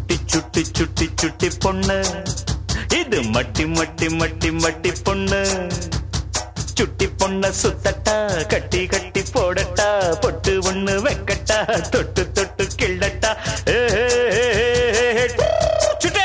சுட்டி சுட்டி சுட்டி சுட்டி பொண்ணு இது மட்டி மட்டி மட்டி மட்டி பொண்ணு சுட்டி பொண்ண சுத்தட்டா கட்டி கட்டி போடட்டா பொட்டு ஒண்ணு வைக்கட்டா தொட்டு தொட்டு கிள்ளட்டா ஏ, ஏ, ஏ, ஏ, ஏ, சுட்டே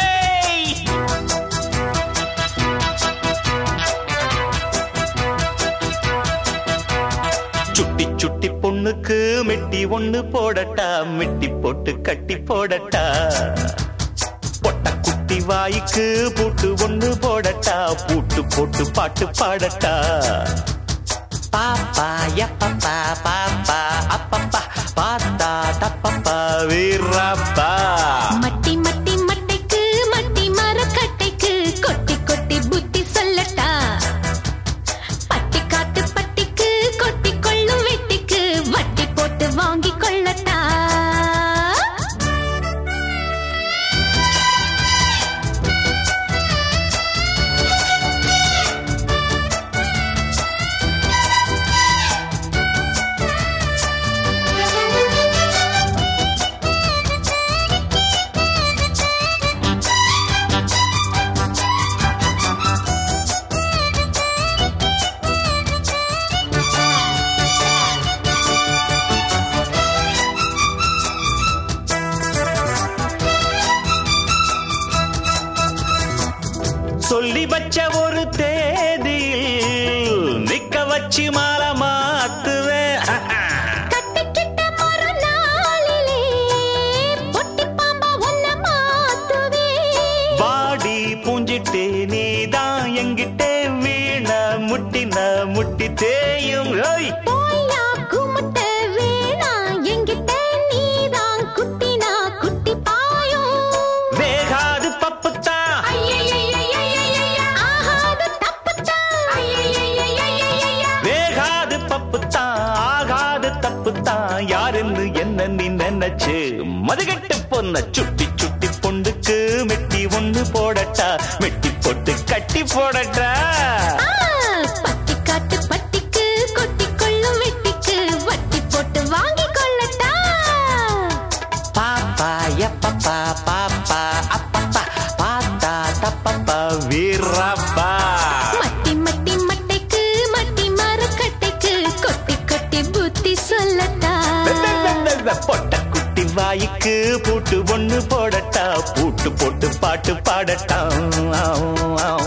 சுட்டி சுட்டி பொண்ணுக்கு மெட்டி ஒண்ணு போடட்டா மெட்டி போட்டு கட்டி போடட்டா பொட்ட குட்டி வாய்க்கு பூட்டு ஒண்ணு போடட்டா பூட்டு போட்டு பாட்டு பாடட்டா பாப்பா யப்பப்பா பாப்பா அப்பப்பா பாத்தா தப்பப்பா வீரப்பா மட்டி மட்டி மட்டைக்கு மட்டி மரக்கட்டைக்கு கொட்டி கொட்டி புத்தி சொல்லட்டா பட்டி காட்டு பட்டிக்கு கொட்டி கொள்ளும் வெட்டிக்கு வட்டி போட்டு வாங்கி கொள்ளட்டா சொல்லி வச்ச ஒரு தேதியில் நிக்க வச்சு மாலை மாத்துவேன் கட்டிக்கிட்ட மறுநாளிலே பொட்டி பாம்பா உன்னை மாத்துவே வாடி பூஞ்சிட்டே நீதான் எங்கிட்டே வீண முட்டின முட்டி தேயும் ஓய் போயா குமுட்ட வேணா எங்கிட்ட நீதான் குட்டினா குட்டி பாயும் வேகாது பப்புத்தான் ஆகாது தப்புத்தான் வேகாது பப்புத்தான் ஆகாது தப்புத்தான் யாருன்னு என்ன நீ நினைச்சு மதுகட்டு பொண்ண சுட்டி சுட்டி பொண்ணுக்கு மெட்டி ஒண்ணு போடட்டா மெட்டி போட்டு கட்டி போடட்டா ஆ, பட்டி காட்டு பட்டிக்கு கொட்டி கொள்ளும் வெட்டிக்கு வட்டி போட்டு வாங்கி கொள்ளட்டா பாப்பா எப்பப்பா பாப்பா அப்பப்பா பாத்தா தப்பப்பா வீரப்பா மட்டி மட்டி மட்டைக்கு மட்டி மரக்கட்டைக்கு கொட்டி கொட்டி புத்தி சொல்லட்டா பொட்ட குட்டி வாய்க்கு பூட்டு ஒண்ணு போடட்டா பூட்டு போட்டு பாட்டு பாடட்டா ஆவ், ஆவ்.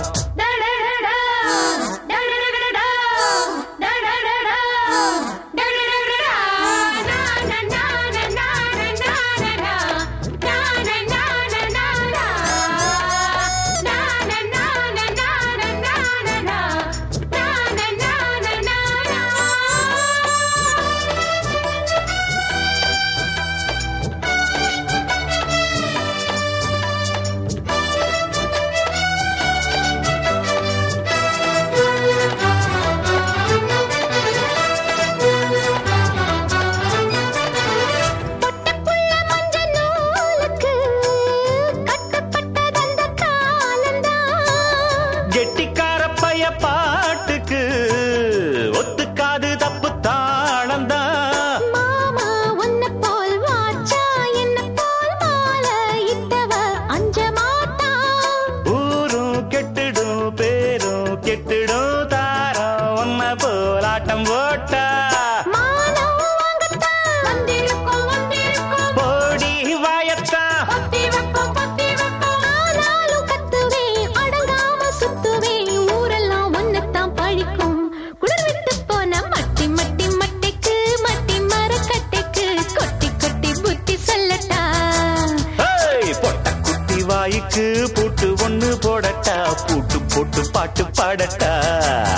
பொட்டப்புள்ள மஞ்ச நூலுக்கு கட்டப்பட்டதந்த காலந்தான் கெட்டிக்கார பைய பாட்டுக்கு ஒத்துக்காது தப்பு தாளந்தான் மாமா உன்னை போல் வாச்சா என்ன போல் மாலை இட்டவ அஞ்ச மாட்டான் ஊரும் கெட்டுடும் பேரும் கெட்டுடும் தாரம் ஒன்ன போலாட்டம் போட்டா மானம் வாங்கத்தான் வந்திருக்கோம் வந்திருக்கோம் போடி வாயத்தான் பொத்தி வைப்போம் பொத்தி வைப்போம் ஆனாலும் கத்துவேன் அடங்காம சுத்துவேன் ஊரெல்லாம் ஒன்னத்தான் பழிக்கும் குளிர் விட்டு போன மட்டி மட்டி மட்டைக்கு மட்டி மரக்கட்டைக்கு கொட்டி கொட்டி புத்தி சொல்லட்டா ஏய், பொட்ட குட்டி வாய்க்கு பூட்டு ஒண்ணு போடட்டா பூட்டு போட்டு பாட்டு பாடட்டா